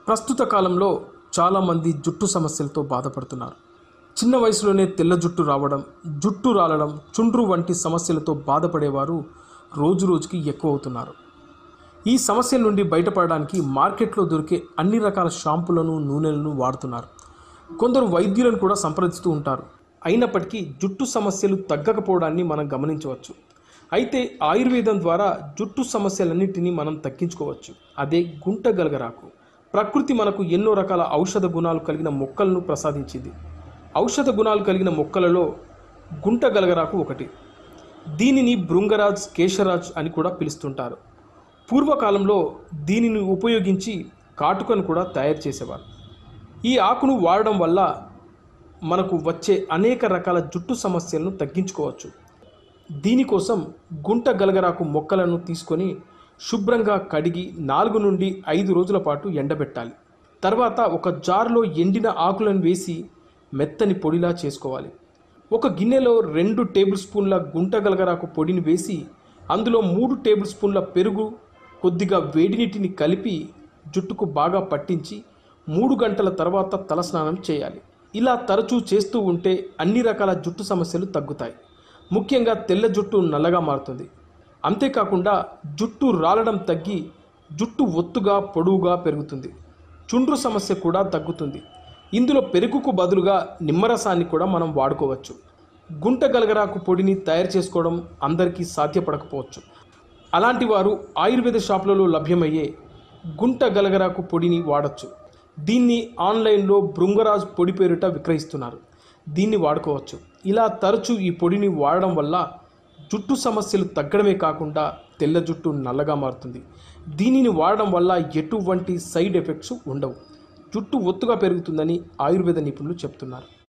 ప్రస్తుత కాలంలో చాలామంది జుట్టు సమస్యలతో బాధపడుతున్నారు చిన్న వయసులోనే తెల్ల జుట్టు రావడం జుట్టు రాలడం చుండ్రు వంటి సమస్యలతో బాధపడేవారు రోజు రోజుకి ఎక్కువ అవుతున్నారు ఈ సమస్యల నుండి బయటపడడానికి మార్కెట్లో దొరికే అన్ని రకాల షాంపులను నూనెలను వాడుతున్నారు కొందరు వైద్యులను కూడా సంప్రదిస్తూ ఉంటారు అయినప్పటికీ జుట్టు సమస్యలు తగ్గకపోవడాన్ని మనం గమనించవచ్చు అయితే ఆయుర్వేదం ద్వారా జుట్టు సమస్యలన్నింటినీ మనం తగ్గించుకోవచ్చు అదే గుంట గలగరాకు ప్రకృతి మనకు ఎన్నో రకాల ఔషధ గుణాలు కలిగిన మొక్కలను ప్రసాదించింది ఔషధ గుణాలు కలిగిన మొక్కలలో గుంట గలగరాకు ఒకటి దీనిని భృంగరాజ్ కేశరాజ్ అని కూడా పిలుస్తుంటారు పూర్వకాలంలో దీనిని ఉపయోగించి కాటుకను కూడా తయారు చేసేవారు ఈ ఆకును వాడడం వల్ల మనకు వచ్చే అనేక రకాల జుట్టు సమస్యలను తగ్గించుకోవచ్చు దీనికోసం గుంట గలగరాకు మొక్కలను తీసుకొని శుభ్రంగా కడిగి నాలుగు నుండి ఐదు రోజుల పాటు ఎండబెట్టాలి తర్వాత ఒక జార్లో ఎండిన ఆకులను వేసి మెత్తని పొడిలా చేసుకోవాలి ఒక గిన్నెలో రెండు టేబుల్ స్పూన్ల గుంట గలగరాకు పొడిని వేసి అందులో మూడు టేబుల్ స్పూన్ల పెరుగు కొద్దిగా వేడి నీటిని కలిపి జుట్టుకు బాగా పట్టించి మూడు గంటల తర్వాత తలస్నానం చేయాలి ఇలా తరచూ చేస్తూ ఉంటే అన్ని రకాల జుట్టు సమస్యలు తగ్గుతాయి ముఖ్యంగా తెల్ల జుట్టు నల్లగా మారుతుంది అంతేకాకుండా జుట్టు రాలడం తగ్గి జుట్టు ఒత్తుగా పొడవుగా పెరుగుతుంది చుండ్రు సమస్య కూడా తగ్గుతుంది ఇందులో పెరుగుకు బదులుగా నిమ్మరసాన్ని కూడా మనం వాడుకోవచ్చు గుంట గలగరాకు పొడిని తయారు చేసుకోవడం అందరికీ సాధ్యపడకపోవచ్చు అలాంటి వారు ఆయుర్వేద షాపులలో లభ్యమయ్యే గుంట గలగరాకు పొడిని వాడచ్చు దీన్ని ఆన్లైన్లో భృంగరాజ్ పొడి పేరిట విక్రయిస్తున్నారు దీన్ని వాడుకోవచ్చు ఇలా తరచూ ఈ పొడిని వాడడం వల్ల జుట్టు సమస్యలు తగ్గడమే కాకుండా తెల్ల జుట్టు నల్లగా మారుతుంది దీనిని వాడడం వల్ల ఎటువంటి సైడ్ ఎఫెక్ట్స్ ఉండవు జుట్టు ఒత్తుగా పెరుగుతుందని ఆయుర్వేద నిపుణులు చెప్తున్నారు